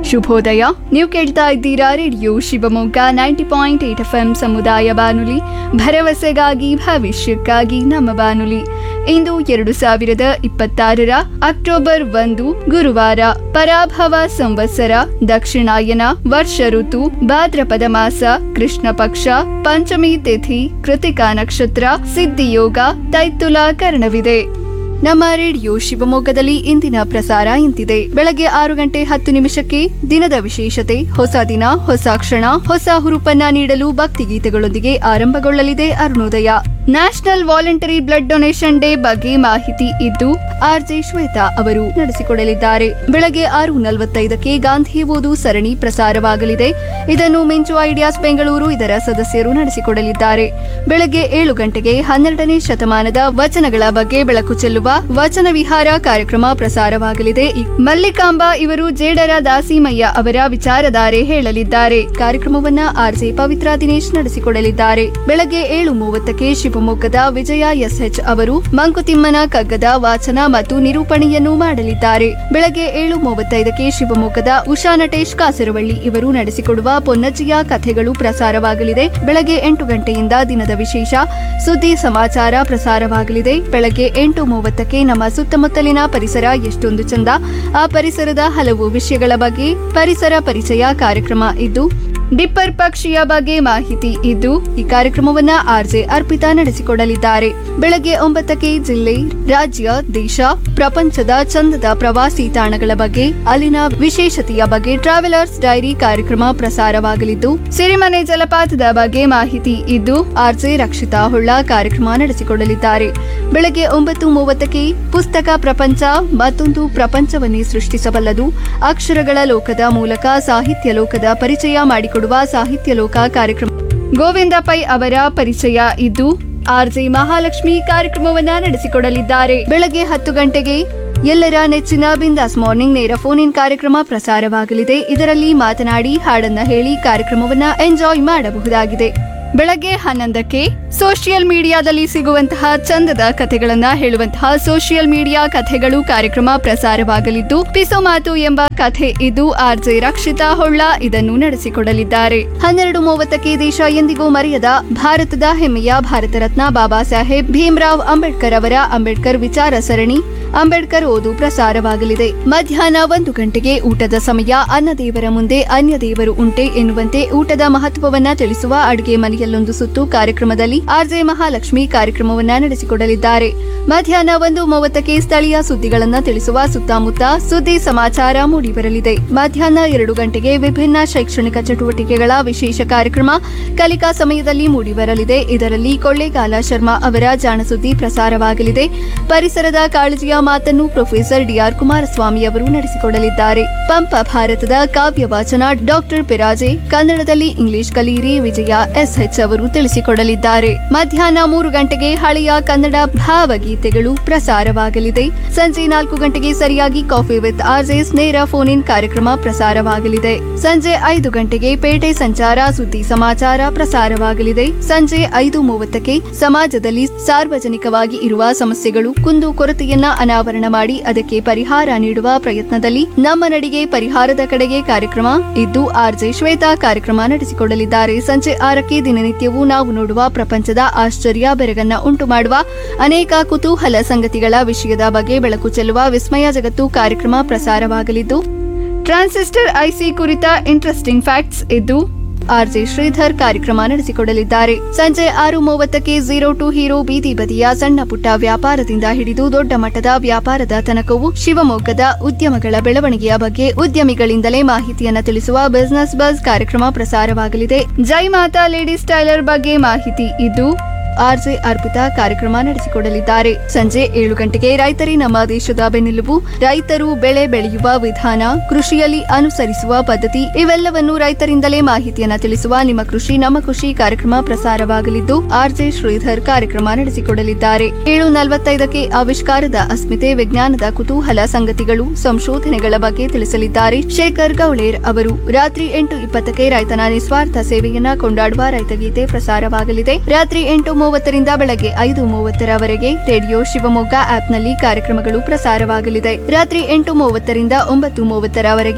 ಶುಭೋದಯ ನೀವು ಕೇಳ್ತಾ ಇದ್ದೀರಾ radio Shivamogga ninety point eight F M ಸಮುದಾಯ ಬಾನುಲಿ ಭರವಸೆಗಾಗಿ ಭವಿಷ್ಯಕ್ಕಾಗಿ ನಮ್ಮ ಬಾನುಲಿ ಇಂದು ಎರಡು ಸಾವಿರದ ಇಪ್ಪತ್ತಾರರ ಅಕ್ಟೋಬರ್ ಒಂದು ಗುರುವಾರ ಪರಾಭವ ಸಂವತ್ಸರ ದಕ್ಷಿಣಾಯನ ವರ್ಷ ಋತು ಭಾದ್ರಪದ ಮಾಸ ಕೃಷ್ಣ ಪಕ್ಷ ಪಂಚಮಿ ತಿಥಿ ಕೃತಿಕಾ ನಕ್ಷತ್ರ ಸಿದ್ಧಿಯೋಗ ತೈತುಲ ಕರ್ಣವಿದೆ ನಮ್ಮ ರೇಡಿಯೋ ಶಿವಮೊಗ್ಗದಲ್ಲಿ ಇಂದಿನ ಪ್ರಸಾರ ಇಂತಿದೆ ಬೆಳಗ್ಗೆ ಆರು ಗಂಟೆ ಹತ್ತು ನಿಮಿಷಕ್ಕೆ ದಿನದ ವಿಶೇಷತೆ ಹೊಸ ದಿನ ಹೊಸ ಕ್ಷಣ ಹೊಸ ಹುರುಪನ್ನ ನೀಡಲು ಭಕ್ತಿಗೀತೆಗಳೊಂದಿಗೆ ಆರಂಭಗೊಳ್ಳಲಿದೆ Arunodaya national voluntary blood donation day ಬಗ್ಗೆ ಮಾಹಿತಿ ಇದ್ದು ಆರ್ಜೆ ಶ್ವೇತಾ ಅವರು ನಡೆಸಿಕೊಡಲಿದ್ದಾರೆ ಬೆಳಗ್ಗೆ ಆರು ನಲವತ್ತೈದಕ್ಕೆ ಗಾಂಧಿ ಓದು ಸರಣಿ ಪ್ರಸಾರವಾಗಲಿದೆ ಇದನ್ನು ಮಿಂಚು ಐಡಿಯಾಸ್ ಬೆಂಗಳೂರು ಇದರ ಸದಸ್ಯರು ನಡೆಸಿಕೊಡಲಿದ್ದಾರೆ ಬೆಳಗ್ಗೆ ಏಳು ಗಂಟೆಗೆ ಹನ್ನೆರಡನೇ ಶತಮಾನದ ವಚನಗಳ ಬಗ್ಗೆ ಬೆಳಕು ಚೆಲ್ಲುವ ವಚನ ವಿಹಾರ ಕಾರ್ಯಕ್ರಮ ಪ್ರಸಾರವಾಗಲಿದೆ ಈ- ಮಲ್ಲಿಕಾಂಬಾ ಇವರು ಜೇಡರ ದಾಸಿಮಯ್ಯ ಅವರ ವಿಚಾರಧಾರೆ ಹೇಳಲಿದ್ದಾರೆ ಕಾರ್ಯಕ್ರಮವನ್ನ ಆರ್ಜೆ ಪವಿತ್ರ ದಿನೇಶ್ ನಡೆಸಿಕೊಡಲಿದ್ದಾರೆ ಬೆಳಗ್ಗೆ ಏಳು ಮೂವತ್ತಕ್ಕೆ ಶಿವಮೊಗ್ಗದ ವಿಜಯ ಎಸ್ಎಚ್ ಅವರು ಮಂಕುತಿಮ್ಮನ ಕಗ್ಗದ ವಾಚನ ಮತ್ತು ನಿರೂಪಣೆಯನ್ನು ಮಾಡಲಿದ್ದಾರೆ ಬೆಳಗ್ಗೆ ಏಳು ಮೂವತ್ತೈದಕ್ಕೆ ಶಿವಮೊಗ್ಗದ ಉಷಾ ನಟೇಶ್ ಕಾಸರವಳ್ಳಿ ಇವರು ನಡೆಸಿಕೊಡುವ ಪೊನ್ನಜ್ಜಿಯ ಕಥೆಗಳು ಪ್ರಸಾರವಾಗಲಿದೆ ಬೆಳಗ್ಗೆ ಎಂಟು ಗಂಟೆಯಿಂದ ದಿನದ ವಿಶೇಷ ಸುದ್ದಿ ಸಮಾಚಾರ ಪ್ರಸಾರವಾಗಲಿದೆ ಬೆಳಗ್ಗೆ ಎಂಟು ಮೂವತ್ತಕ್ಕೆ ನಮ್ಮ ಸುತ್ತಮುತ್ತಲಿನ ಪರಿಸರ ಎಷ್ಟೊಂದು ಚಂದ ಆ ಪರಿಸರದ ಹಲವು ವಿಷಯಗಳ ಬಗ್ಗೆ ಪರಿಸರ ಪರಿಚಯ ಕಾರ್ಯಕ್ರಮ ಇದ್ದು ಡಿಪ್ಪರ್ ಪಕ್ಷಿಯ ಬಗ್ಗೆ ಮಾಹಿತಿ ಇದ್ದು ಈ ಕಾರ್ಯಕ್ರಮವನ್ನ ಆರ್ಜೆ ಅರ್ಪಿತಾ ನಡೆಸಿಕೊಡಲಿದ್ದಾರೆ ಬೆಳಗ್ಗೆ ಒಂಬತ್ತಕ್ಕೆ ಜಿಲ್ಲೆ ರಾಜ್ಯ ದೇಶ ಪ್ರಪಂಚದ ಚಂದದ ಪ್ರವಾಸಿ ತಾಣಗಳ ಬಗ್ಗೆ ಅಲ್ಲಿನ ವಿಶೇಷತೆಯ ಬಗ್ಗೆ ಟ್ರಾವೆಲರ್ಸ್ ಡೈರಿ ಕಾರ್ಯಕ್ರಮ ಪ್ರಸಾರವಾಗಲಿದ್ದು ಸಿರಿಮನೆ ಜಲಪಾತದ ಬಗ್ಗೆ ಮಾಹಿತಿ ಇದ್ದು ಆರ್ಜೆ ರಕ್ಷಿತಾ ಹೊಳ್ಳ ಕಾರ್ಯಕ್ರಮ ನಡೆಸಿಕೊಡಲಿದ್ದಾರೆ ಬೆಳಗ್ಗೆ ಒಂಬತ್ತು ಮೂವತ್ತಕ್ಕೆ ಪುಸ್ತಕ ಪ್ರಪಂಚ ಮತ್ತೊಂದು ಪ್ರಪಂಚವನ್ನೇ ಸೃಷ್ಟಿಸಬಲ್ಲದು ಅಕ್ಷರಗಳ ಲೋಕದ ಮೂಲಕ ಸಾಹಿತ್ಯ ಲೋಕದ ಪರಿಚಯ ಮಾಡಿಕೊಡುವ ಸಾಹಿತ್ಯ ಲೋಕ ಕಾರ್ಯಕ್ರಮ ಗೋವಿಂದ ಪೈ ಅವರ ಪರಿಚಯ ಇದ್ದು ಆರ್ಜೆ ಮಹಾಲಕ್ಷ್ಮಿ ಕಾರ್ಯಕ್ರಮವನ್ನ ನಡೆಸಿಕೊಡಲಿದ್ದಾರೆ ಬೆಳಗ್ಗೆ ಹತ್ತು ಗಂಟೆಗೆ ಎಲ್ಲರ ನೆಚ್ಚಿನ ಬಿಂದಾಸ್ ಮಾರ್ನಿಂಗ್ ನೇರ ಫೋನ್ ಇನ್ ಕಾರ್ಯಕ್ರಮ ಪ್ರಸಾರವಾಗಲಿದೆ ಇದರಲ್ಲಿ ಮಾತನಾಡಿ ಹಾಡನ್ನ ಹೇಳಿ ಕಾರ್ಯಕ್ರಮವನ್ನ ಎಂಜಾಯ್ ಮಾಡಬಹುದಾಗಿದೆ ಬೆಳಗ್ಗೆ ಹನ್ನೊಂದಕ್ಕೆ ಸೋಷಿಯಲ್ ಮೀಡಿಯಾದಲ್ಲಿ ಸಿಗುವಂತಹ ಚಂದದ ಕಥೆಗಳನ್ನ ಹೇಳುವಂತಹ ಸೋಷಿಯಲ್ ಮೀಡಿಯಾ ಕಥೆಗಳು ಕಾರ್ಯಕ್ರಮ ಪ್ರಸಾರವಾಗಲಿದ್ದು ಪಿಸೋ ಮಾತು ಎಂಬ ಕಥೆ ಇದು ಆರ್ಜೆ ರಕ್ಷಿತಾ ಹೊಳ್ಳ ಇದನ್ನು ನಡೆಸಿಕೊಡಲಿದ್ದಾರೆ ಹನ್ನೆರಡು ಮೂವತ್ತಕ್ಕೆ ದೇಶ ಎಂದಿಗೂ ಮರೆಯದ ಭಾರತದ ಹೆಮ್ಮೆಯ ಭಾರತ ರತ್ನ ಬಾಬಾ ಸಾಹೇಬ್ ಭೀಮ್ರಾವ್ ಅಂಬೇಡ್ಕರ್ ಅವರ ಅಂಬೇಡ್ಕರ್ ವಿಚಾರ ಸರಣಿ ಅಂಬೇಡ್ಕರ್ ಓದು ಪ್ರಸಾರವಾಗಲಿದೆ ಮಧ್ಯಾಹ್ನ ಒಂದು ಗಂಟೆಗೆ ಊಟದ ಸಮಯ ಅನ್ನ ದೇವರ ಮುಂದೆ ಅನ್ಯ ದೇವರು ಉಂಟೆ ಎನ್ನುವಂತೆ ಊಟದ ಮಹತ್ವವನ್ನ ತಿಳಿಸುವ ಅಡುಗೆ ಮನೆಯಲ್ಲೊಂದು ಸುತ್ತು ಕಾರ್ಯಕ್ರಮದಲ್ಲಿ ಆರ್ಜೆ ಮಹಾಲಕ್ಷ್ಮಿ ಕಾರ್ಯಕ್ರಮವನ್ನ ನಡೆಸಿಕೊಡಲಿದ್ದಾರೆ ಮಧ್ಯಾಹ್ನ ಒಂದು ಮೂವತ್ತಕ್ಕೆ ಸ್ಥಳೀಯ ಸುದ್ದಿಗಳನ್ನ ತಿಳಿಸುವ ಸುತ್ತಮುತ್ತ ಸುದ್ದಿ ಸಮಾಚಾರ ಮೂಡಿಬರಲಿದೆ ಮಧ್ಯಾಹ್ನ ಎರಡು ಗಂಟೆಗೆ ವಿಭಿನ್ನ ಶೈಕ್ಷಣಿಕ ಚಟುವಟಿಕೆಗಳ ವಿಶೇಷ ಕಾರ್ಯಕ್ರಮ ಕಲಿಕಾ ಸಮಯದಲ್ಲಿ ಮೂಡಿಬರಲಿದೆ ಇದರಲ್ಲಿ ಕೊಳ್ಳೇಗಾಲ ಶರ್ಮಾ ಅವರ ಜಾಣಸುದ್ದಿ ಪ್ರಸಾರವಾಗಲಿದೆ ಪರಿಸರದ ಕಾಳಜಿಯ ಮಾತನ್ನು ಪ್ರೊಫೆಸರ್ ಡಿಆರ್ ಕುಮಾರಸ್ವಾಮಿ ಅವರು ನಡೆಸಿಕೊಡಲಿದ್ದಾರೆ ಪಂಪ ಭಾರತದ ಕಾವ್ಯ ವಾಚನ ಡಾಕ್ಟರ್ ಪಿರಾಜೆ ಕನ್ನಡದಲ್ಲಿ ಇಂಗ್ಲಿಷ್ ಕಲಿಯಿರಿ ವಿಜಯ ಎಸ್ಎಚ್ ಅವರು ತಿಳಿಸಿಕೊಡಲಿದ್ದಾರೆ ಮಧ್ಯಾಹ್ನ ಮೂರು ಗಂಟೆಗೆ ಹಳೆಯ ಕನ್ನಡ ಭಾವಗೀತೆಗಳು ಪ್ರಸಾರವಾಗಲಿದೆ ಸಂಜೆ ನಾಲ್ಕು ಗಂಟೆಗೆ ಸರಿಯಾಗಿ ಕಾಫಿ ವಿತ್ ಆರ್ಜೆಸ್ ನೇರ ಫೋನ್ ಇನ್ ಕಾರ್ಯಕ್ರಮ ಪ್ರಸಾರವಾಗಲಿದೆ ಸಂಜೆ ಐದು ಗಂಟೆಗೆ ಪೇಟೆ ಸಂಚಾರ ಸುದ್ದಿ ಸಮಾಚಾರ ಪ್ರಸಾರವಾಗಲಿದೆ ಸಂಜೆ ಐದು ಮೂವತ್ತಕ್ಕೆ ಸಮಾಜದಲ್ಲಿ ಸಾರ್ವಜನಿಕವಾಗಿ ಇರುವ ಸಮಸ್ಯೆಗಳು ಕುಂದು ಕೊರತೆಯನ್ನ ಅನಾವರಣ ಮಾಡಿ ಅದಕ್ಕೆ ಪರಿಹಾರ ನೀಡುವ ಪ್ರಯತ್ನದಲ್ಲಿ ನಮ್ಮ ನಡಿಗೆ ಪರಿಹಾರದ ಕಡೆಗೆ ಕಾರ್ಯಕ್ರಮ ಇದ್ದು ಆರ್ಜೆ ಶ್ವೇತಾ ಕಾರ್ಯಕ್ರಮ ನಡೆಸಿಕೊಡಲಿದ್ದಾರೆ ಸಂಜೆ ಆರಕ್ಕೆ ದಿನನಿತ್ಯವೂ ನಾವು ನೋಡುವ ಪ್ರಪಂಚದ ಆಶ್ಚರ್ಯ ಬೆರಗನ್ನ ಉಂಟು ಮಾಡುವ ಅನೇಕ ಕುತೂಹಲ ಸಂಗತಿಗಳ ವಿಷಯದ ಬಗ್ಗೆ ಬೆಳಕು ಚೆಲ್ಲುವ ವಿಸ್ಮಯ ಜಗತ್ತು ಕಾರ್ಯಕ್ರಮ ಪ್ರಸಾರವಾಗಲಿದ್ದು ಟ್ರಾನ್ಸಿಸ್ಟರ್ ಐಸಿ ಕುರಿತ ಇಂಟ್ರೆಸ್ಟಿಂಗ್ ಫ್ಯಾಕ್ಟ್ಸ್ ಇದ್ದು ಆರ್ಜೆ ಶ್ರೀಧರ್ ಕಾರ್ಯಕ್ರಮ ನಡೆಸಿಕೊಡಲಿದ್ದಾರೆ ಸಂಜೆ ಆರು ಮೂವತ್ತಕ್ಕೆ ಝೀರೋ ಟು ಹೀರೋ ಬೀದಿ ಬದಿಯ ಸಣ್ಣ ಪುಟ್ಟ ವ್ಯಾಪಾರದಿಂದ ಹಿಡಿದು ದೊಡ್ಡ ಮಟ್ಟದ ವ್ಯಾಪಾರದ ತನಕವು ಶಿವಮೊಗ್ಗದ ಉದ್ಯಮಗಳ ಬೆಳವಣಿಗೆಯ ಬಗ್ಗೆ ಉದ್ಯಮಿಗಳಿಂದಲೇ ಮಾಹಿತಿಯನ್ನ ತಿಳಿಸುವ ಬಿಸಿನೆಸ್ ಬಸ್ ಕಾರ್ಯಕ್ರಮ ಪ್ರಸಾರವಾಗಲಿದೆ ಜೈ ಮಾತಾ ಲೇಡೀಸ್ ಟೈಲರ್ ಬಗ್ಗೆ ಮಾಹಿತಿ ಇದ್ದು ಆರ್ಜೆ ಅರ್ಪಿತಾ ಕಾರ್ಯಕ್ರಮ ನಡೆಸಿಕೊಡಲಿದ್ದಾರೆ ಸಂಜೆ ಏಳು ಗಂಟೆಗೆ ರೈತರೇ ನಮ್ಮ ದೇಶದ ಬೆನ್ನೆಲುಬು ರೈತರು ಬೆಳೆ ಬೆಳೆಯುವ ವಿಧಾನ ಕೃಷಿಯಲ್ಲಿ ಅನುಸರಿಸುವ ಪದ್ಧತಿ ಇವೆಲ್ಲವನ್ನು ರೈತರಿಂದಲೇ ಮಾಹಿತಿಯನ್ನ ತಿಳಿಸುವ ನಿಮ್ಮ ಕೃಷಿ ನಮ್ಮ ಕೃಷಿ ಕಾರ್ಯಕ್ರಮ ಪ್ರಸಾರವಾಗಲಿದ್ದು ಆರ್ಜೆ ಶ್ರೀಧರ್ ಕಾರ್ಯಕ್ರಮ ನಡೆಸಿಕೊಡಲಿದ್ದಾರೆ ಏಳು ನಲವತ್ತೈದಕ್ಕೆ ಆವಿಷ್ಕಾರದ ಅಸ್ಮಿತೆ ವಿಜ್ಞಾನದ ಕುತೂಹಲ ಸಂಗತಿಗಳು ಸಂಶೋಧನೆಗಳ ಬಗ್ಗೆ ತಿಳಿಸಲಿದ್ದಾರೆ ಶೇಖರ್ ಗೌಳೇರ್ ಅವರು ರಾತ್ರಿ ಎಂಟು ಇಪ್ಪತ್ತಕ್ಕೆ ರೈತನ ನಿಸ್ವಾರ್ಥ ಸೇವೆಯನ್ನ ಕೊಂಡಾಡುವ ರೈತಗೀತೆ ಪ್ರಸಾರವಾಗಲಿದೆ ರಾತ್ರಿ ಎಂಟು ಮೂವತ್ತರಿಂದ ಬೆಳಗ್ಗೆ ಐದು ಮೂವತ್ತರವರೆಗೆ ರೇಡಿಯೋ ಶಿವಮೊಗ್ಗ ಆಪ್ನಲ್ಲಿ ಕಾರ್ಯಕ್ರಮಗಳು ಪ್ರಸಾರವಾಗಲಿದೆ ರಾತ್ರಿ ಎಂಟು ಮೂವತ್ತರಿಂದ ಒಂಬತ್ತು ಮೂವತ್ತರವರೆಗೆ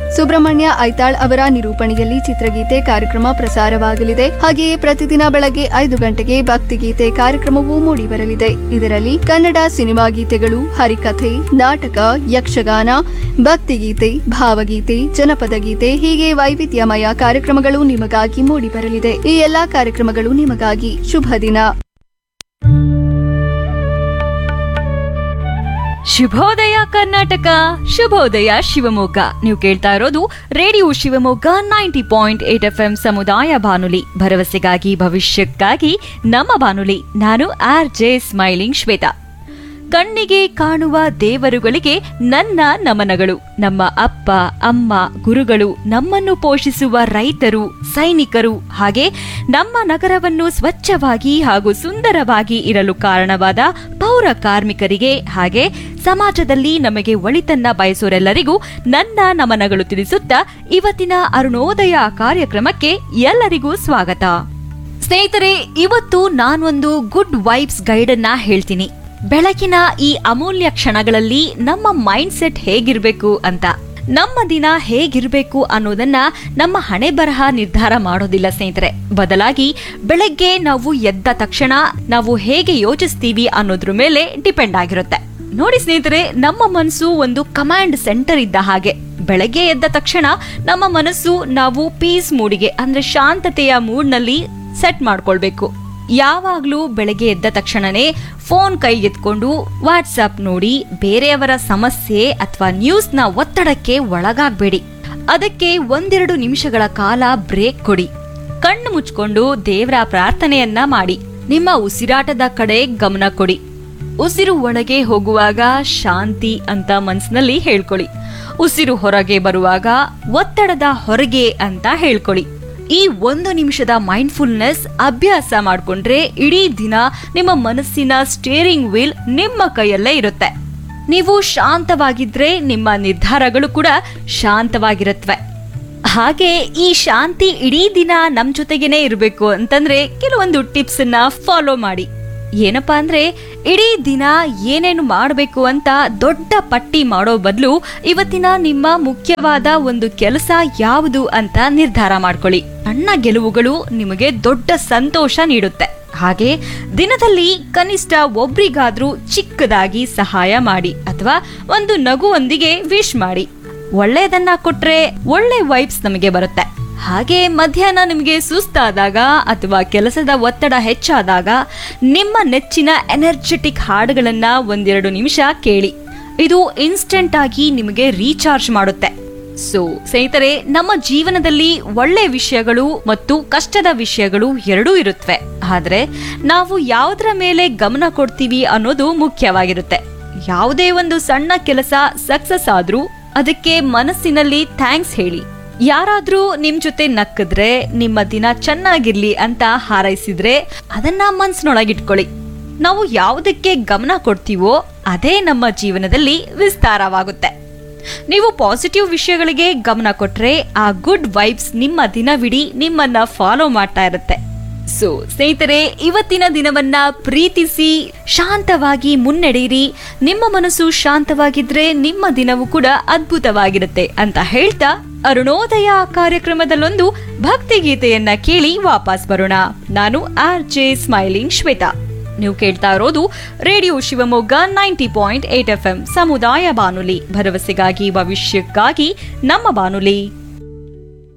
ಸುಬ್ರಹ್ಮಣ್ಯ ಐತಾಳ್ ಅವರ ನಿರೂಪಣೆಯಲ್ಲಿ ಚಿತ್ರಗೀತೆ ಕಾರ್ಯಕ್ರಮ ಪ್ರಸಾರವಾಗಲಿದೆ ಹಾಗೆಯೇ ಪ್ರತಿದಿನ ಬೆಳಗ್ಗೆ ಐದು ಗಂಟೆಗೆ ಭಕ್ತಿಗೀತೆ ಕಾರ್ಯಕ್ರಮವೂ ಮೂಡಿಬರಲಿದೆ ಇದರಲ್ಲಿ ಕನ್ನಡ ಸಿನಿಮಾ ಗೀತೆಗಳು ಹರಿಕಥೆ ನಾಟಕ ಯಕ್ಷಗಾನ ಭಕ್ತಿಗೀತೆ ಭಾವಗೀತೆ ಜನಪದ ಗೀತೆ ಹೀಗೆ ವೈವಿಧ್ಯಮಯ ಕಾರ್ಯಕ್ರಮಗಳು ನಿಮಗಾಗಿ ಮೂಡಿಬರಲಿದೆ ಈ ಎಲ್ಲಾ ಕಾರ್ಯಕ್ರಮಗಳು ನಿಮಗಾಗಿ ಶುಭ ದಿನ ಶುಭೋದಯ ಕರ್ನಾಟಕ ಶುಭೋದಯ ಶಿವಮೊಗ್ಗ ನೀವು ಕೇಳ್ತಾ ಇರೋದು radio Shivamogga ninety point eight F M ಸಮುದಾಯ ಬಾನುಲಿ ಭರವಸೆಗಾಗಿ ಭವಿಷ್ಯಕ್ಕಾಗಿ ನಮ್ಮ ಬಾನುಲಿ ನಾನು ಆರ್ ಜೆ ಸ್ಮೈಲಿಂಗ್ ಶ್ವೇತಾ ಕಣ್ಣಿಗೆ ಕಾಣುವ ದೇವರುಗಳಿಗೆ ನನ್ನ ನಮನಗಳು ನಮ್ಮ ಅಪ್ಪ ಅಮ್ಮ ಗುರುಗಳು ನಮ್ಮನ್ನು ಪೋಷಿಸುವ ರೈತರು ಸೈನಿಕರು ಹಾಗೆ ನಮ್ಮ ನಗರವನ್ನು ಸ್ವಚ್ಛವಾಗಿ ಹಾಗೂ ಸುಂದರವಾಗಿ ಇರಲು ಕಾರಣವಾದ ಪೌರ ಕಾರ್ಮಿಕರಿಗೆ ಹಾಗೆ ಸಮಾಜದಲ್ಲಿ ನಮಗೆ ಒಳಿತನ್ನ ಬಯಸೋರೆಲ್ಲರಿಗೂ ನನ್ನ ನಮನಗಳು ತಿಳಿಸುತ್ತಾ ಇವತ್ತಿನ ಅರುಣೋದಯ ಕಾರ್ಯಕ್ರಮಕ್ಕೆ ಎಲ್ಲರಿಗೂ ಸ್ವಾಗತ ಸ್ನೇಹಿತರೆ ಇವತ್ತು ನಾನೊಂದು ಗುಡ್ ವೈಬ್ಸ್ ಗೈಡ್ ಅನ್ನ ಹೇಳ್ತೀನಿ ಬೆಳಕಿನ ಈ ಅಮೂಲ್ಯ ಕ್ಷಣಗಳಲ್ಲಿ ನಮ್ಮ ಮೈಂಡ್ ಸೆಟ್ ಹೇಗಿರ್ಬೇಕು ಅಂತ ನಮ್ಮ ದಿನ ಹೇಗಿರ್ಬೇಕು ಅನ್ನೋದನ್ನ ನಮ್ಮ ಹಣೆ ಬರಹ ನಿರ್ಧಾರ ಮಾಡೋದಿಲ್ಲ ಸ್ನೇಹಿತರೆ ಬದಲಾಗಿ ಬೆಳಗ್ಗೆ ನಾವು ಎದ್ದ ತಕ್ಷಣ ನಾವು ಹೇಗೆ ಯೋಚಿಸ್ತೀವಿ ಅನ್ನೋದ್ರ ಮೇಲೆ ಡಿಪೆಂಡ್ ಆಗಿರುತ್ತೆ ನೋಡಿ ಸ್ನೇಹಿತರೆ ನಮ್ಮ ಮನಸ್ಸು ಒಂದು ಕಮಾಂಡ್ ಸೆಂಟರ್ ಇದ್ದ ಹಾಗೆ ಬೆಳಗ್ಗೆ ಎದ್ದ ತಕ್ಷಣ ನಮ್ಮ ಮನಸ್ಸು ನಾವು ಪೀಸ್ ಮೂಡಿಗೆ ಅಂದ್ರೆ ಶಾಂತತೆಯ ಮೂಡ್ನಲ್ಲಿ ಸೆಟ್ ಮಾಡ್ಕೊಳ್ಬೇಕು ಯಾವಾಗ್ಲೂ ಬೆಳಗ್ಗೆ ಎದ್ದ ತಕ್ಷಣನೇ ಫೋನ್ ಕೈಗೆತ್ಕೊಂಡು ವಾಟ್ಸಪ್ ನೋಡಿ ಬೇರೆಯವರ ಸಮಸ್ಯೆ ಅಥವಾ ನ್ಯೂಸ್ನ ಒತ್ತಡಕ್ಕೆ ಒಳಗಾಗ್ಬೇಡಿ ಅದಕ್ಕೆ ಒಂದೆರಡು ನಿಮಿಷಗಳ ಕಾಲ ಬ್ರೇಕ್ ಕೊಡಿ ಕಣ್ಣು ಮುಚ್ಕೊಂಡು ದೇವರ ಪ್ರಾರ್ಥನೆಯನ್ನ ಮಾಡಿ ನಿಮ್ಮ ಉಸಿರಾಟದ ಕಡೆ ಗಮನ ಕೊಡಿ ಉಸಿರು ಒಳಗೆ ಹೋಗುವಾಗ ಶಾಂತಿ ಅಂತ ಮನ್ಸಿನಲ್ಲಿ ಹೇಳ್ಕೊಳ್ಳಿ ಉಸಿರು ಹೊರಗೆ ಬರುವಾಗ ಒತ್ತಡದ ಹೊರಗೆ ಅಂತ ಹೇಳ್ಕೊಳ್ಳಿ ಈ ಒಂದು ನಿಮಿಷದ ಮೈಂಡ್ಫುಲ್ನೆಸ್ ಅಭ್ಯಾಸ ಮಾಡ್ಕೊಂಡ್ರೆ ಇಡೀ ದಿನ ನಿಮ್ಮ ಮನಸ್ಸಿನ ಸ್ಟೇರಿಂಗ್ ವೀಲ್ ನಿಮ್ಮ ಕೈಯಲ್ಲೇ ಇರುತ್ತೆ ನೀವು ಶಾಂತವಾಗಿದ್ರೆ ನಿಮ್ಮ ನಿರ್ಧಾರಗಳು ಕೂಡ ಶಾಂತವಾಗಿರುತ್ತವೆ ಹಾಗೆ ಈ ಶಾಂತಿ ಇಡೀ ದಿನ ನಮ್ ಜೊತೆಗೇನೆ ಇರಬೇಕು ಅಂತಂದ್ರೆ ಕೆಲವೊಂದು ಟಿಪ್ಸ್ ಅನ್ನ ಫಾಲೋ ಮಾಡಿ ಏನಪ್ಪಾ ಅಂದ್ರೆ ಇಡೀ ದಿನ ಏನೇನು ಮಾಡಬೇಕು ಅಂತ ದೊಡ್ಡ ಪಟ್ಟಿ ಮಾಡೋ ಬದಲು ಇವತ್ತಿನ ನಿಮ್ಮ ಮುಖ್ಯವಾದ ಒಂದು ಕೆಲಸ ಯಾವುದು ಅಂತ ನಿರ್ಧಾರ ಮಾಡ್ಕೊಳ್ಳಿ ಸಣ್ಣ ಗೆಲುವುಗಳು ನಿಮಗೆ ದೊಡ್ಡ ಸಂತೋಷ ನೀಡುತ್ತೆ ಹಾಗೆ ದಿನದಲ್ಲಿ ಕನಿಷ್ಠ ಒಬ್ರಿಗಾದ್ರೂ ಚಿಕ್ಕದಾಗಿ ಸಹಾಯ ಮಾಡಿ ಅಥವಾ ಒಂದು ನಗುವೊಂದಿಗೆ ವಿಶ್ ಮಾಡಿ ಒಳ್ಳೆಯದನ್ನ ಕೊಟ್ರೆ ಒಳ್ಳೆ ವೈಬ್ಸ್ ನಮಗೆ ಬರುತ್ತೆ ಹಾಗೆ ಮಧ್ಯಾಹ್ನ ನಿಮಗೆ ಸುಸ್ತಾದಾಗ ಅಥವಾ ಕೆಲಸದ ಒತ್ತಡ ಹೆಚ್ಚಾದಾಗ ನಿಮ್ಮ ನೆಚ್ಚಿನ ಎನರ್ಜೆಟಿಕ್ ಹಾಡುಗಳನ್ನ ಒಂದೆರಡು ನಿಮಿಷ ಕೇಳಿ ಇದು ಇನ್ಸ್ಟೆಂಟ್ ಆಗಿ ನಿಮಗೆ ರೀಚಾರ್ಜ್ ಮಾಡುತ್ತೆ ಸೊ ಸ್ನೇಹಿತರೆ ನಮ್ಮ ಜೀವನದಲ್ಲಿ ಒಳ್ಳೆ ವಿಷಯಗಳು ಮತ್ತು ಕಷ್ಟದ ವಿಷಯಗಳು ಎರಡೂ ಇರುತ್ತವೆ ಆದ್ರೆ ನಾವು ಯಾವುದರ ಮೇಲೆ ಗಮನ ಕೊಡ್ತೀವಿ ಅನ್ನೋದು ಮುಖ್ಯವಾಗಿರುತ್ತೆ ಯಾವುದೇ ಒಂದು ಸಣ್ಣ ಕೆಲಸ ಸಕ್ಸಸ್ ಆದ್ರೂ ಅದಕ್ಕೆ ಮನಸ್ಸಿನಲ್ಲಿ ಥ್ಯಾಂಕ್ಸ್ ಹೇಳಿ ಯಾರಾದ್ರೂ ನಿಮ್ ಜೊತೆ ನಕ್ಕಿದ್ರೆ ನಿಮ್ಮ ದಿನ ಚೆನ್ನಾಗಿರ್ಲಿ ಅಂತ ಹಾರೈಸಿದ್ರೆ ಅದನ್ನ ಮನ್ಸಿನೊಳಗಿಟ್ಕೊಳ್ಳಿ ನಾವು ಯಾವುದಕ್ಕೆ ಗಮನ ಕೊಡ್ತೀವೋ ಅದೇ ನಮ್ಮ ಜೀವನದಲ್ಲಿ ವಿಸ್ತಾರವಾಗುತ್ತೆ ನೀವು ಪಾಸಿಟಿವ್ ವಿಷಯಗಳಿಗೆ ಗಮನ ಕೊಟ್ರೆ ಆ ಗುಡ್ ವೈಬ್ಸ್ ನಿಮ್ಮ ದಿನವಿಡೀ ನಿಮ್ಮನ್ನ ಫಾಲೋ ಮಾಡ್ತಾ ಇರುತ್ತೆ ಸೊ ಸ್ನೇಹಿತರೆ ಇವತ್ತಿನ ದಿನವನ್ನ ಪ್ರೀತಿಸಿ ಶಾಂತವಾಗಿ ಮುನ್ನಡೆಯಿರಿ ನಿಮ್ಮ ಮನಸ್ಸು ಶಾಂತವಾಗಿದ್ರೆ ನಿಮ್ಮ ದಿನವೂ ಕೂಡ ಅದ್ಭುತವಾಗಿರುತ್ತೆ ಅಂತ ಹೇಳ್ತಾ ಅರುಣೋದಯ ಕಾರ್ಯಕ್ರಮದಲ್ಲೊಂದು ಭಕ್ತಿಗೀತೆಯನ್ನ ಕೇಳಿ ವಾಪಸ್ ಬರೋಣ ನಾನು ಆರ್ ಜೆ ಸ್ಮೈಲಿಂಗ್ ಶ್ವೇತಾ ನೀವು ಕೇಳ್ತಾ ಇರೋದು radio Shivamogga ninety point eight F M ಸಮುದಾಯ ಬಾನುಲಿ ಭರವಸೆಗಾಗಿ ಭವಿಷ್ಯಕ್ಕಾಗಿ ನಮ್ಮ ಬಾನುಲಿ